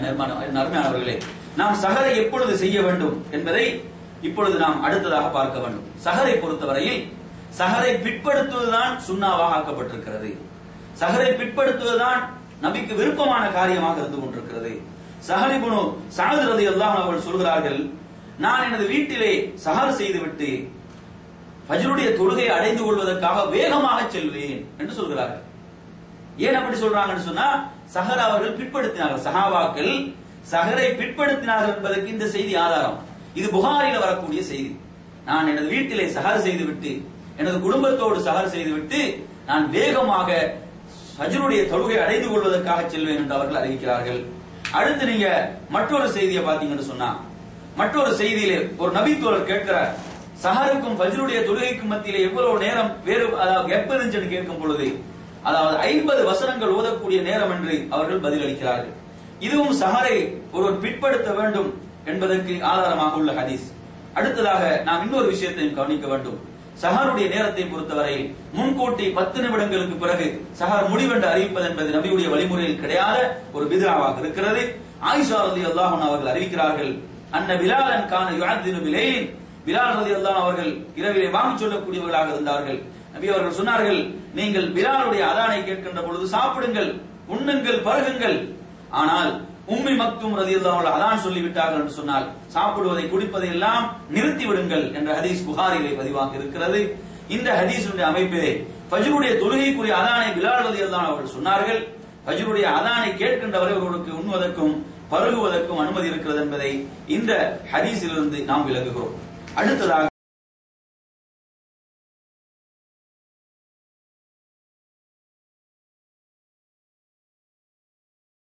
நர்மையானவர்களே நாம் சஹரை எப்பொழுது செய்ய வேண்டும் என்பதை இப்பொழுது நாம் அடுத்ததாக பார்க்க வேண்டும் சஹரை பொறுத்தவரையில் சஹரை பிற்படுத்துவதுதான் சுண்ணாவாக ஆக்கப்பட்டிருக்கிறது சஹரை பிற்படுத்துவதுதான் நபிக்கு விருப்பமான காரியமாக இருந்து கொண்டிருக்கிறது சஹரிபுனு சாது ரதி அல்லாஹ் அவர்கள் சொல்கிறார்கள் நான் எனது வீட்டிலே சஹர் செய்துவிட்டு ஃபஜ்ருடைய தொழுகை அடைந்து கொள்வதற்காக வேகமாக செல்வேன் என்று சொல்கிறார்கள் ஏன் அப்படி சொல்றாங்கன்னு சொன்னா சஹர் அவர்கள் பிற்படுத்தினார்கள் சஹாபாக்கள் சஹரை பிற்படுத்தினார்கள் என்பதற்கு இந்த செய்தி ஆதாரம் இது புகாரில வரக்கூடிய செய்தி நான் எனது வீட்டிலே சஹர் செய்துவிட்டு எனது குடும்பத்தோடு சஹர் செய்துவிட்டு நான் வேகமாக ஃபஜ்ருடைய தொழுகை அடைந்து கொள்வதற்காக செல்வேன் என்று அவர்கள் அறிவிக்கிறார்கள் அடுத்து நீங்க மற்றொரு செய்தியை பாத்தீங்கன்னு சொன்னா மற்றொரு செய்தியிலே ஒரு நபித்தோழர் கேட்கிறார் சஹருக்கும் ஃபஜ்ருடைய தொழுகைக்கும் மத்தியிலே எவ்வளவு நேரம் வேறு அதாவது எப்ப இருந்துச்சுன்னு கேட்கும் பொழுது அதாவது ஐம்பது வசனங்கள் ஓதக்கூடிய நேரம் என்று அவர்கள் பதிலளிக்கிறார்கள் இதுவும் சஹரை ஒருவர் பிற்படுத்த வேண்டும் என்பதற்கு ஆதாரமாக உள்ள ஹதீஸ் அடுத்ததாக நாம் இன்னொரு விஷயத்தையும் கவனிக்க வேண்டும் சஹருடைய நேரத்தை பொறுத்தவரை முன்கூட்டி பத்து நிமிடங்களுக்கு பிறகு சஹர் முடிவென்று அறிவிப்பது என்பது நபியுடைய வழிமுறையில் கிடையாத ஒரு பிதாவாக இருக்கிறது ஆயிஷா ரதி அல்லாஹன் அவர்கள் அறிவிக்கிறார்கள் அன்ன பிலாலன் கான யுஅத்தினு பிலைலின் பிலால் ரதி அல்லாஹ் அவர்கள் இரவிலே வாங்கி சொல்லக்கூடியவர்களாக இருந்தார்கள் நபி அவர்கள் சொன்னார்கள் நீங்கள் பிலாலுடைய அதானை கேட்கின்ற பொழுது சாப்பிடுங்கள் உண்ணுங்கள் பருகுங்கள் ஆனால் உம்மி மக்தும் ரதியல்லாஹு அன்ஹு அதான் சொல்லிவிட்டார்கள் என்று சொன்னால் சாப்பிடுவதை குடிப்பதை எல்லாம் நிறுத்தி விடுங்கள் என்ற ஹதீஸ் புகாரிலே பதிவாக இருக்கிறது இந்த ஹதீஸுடைய அமைப்பிலே ஃபஜ்ருடைய தொழுகைக்குரிய அதானை பிலால் ரதியல்லாஹு அன்ஹு அவர்கள் சொன்னார்கள் ஃபஜ்ருடைய அதானை கேட்கின்றவரை ஒருவருக்கு உண்ணுவதற்கும் பருகுவதற்கும் அனுமதி இருக்கிறது என்பதை இந்த ஹதீஸிலிருந்து நாம் விளங்குகிறோம் அடுத்ததாக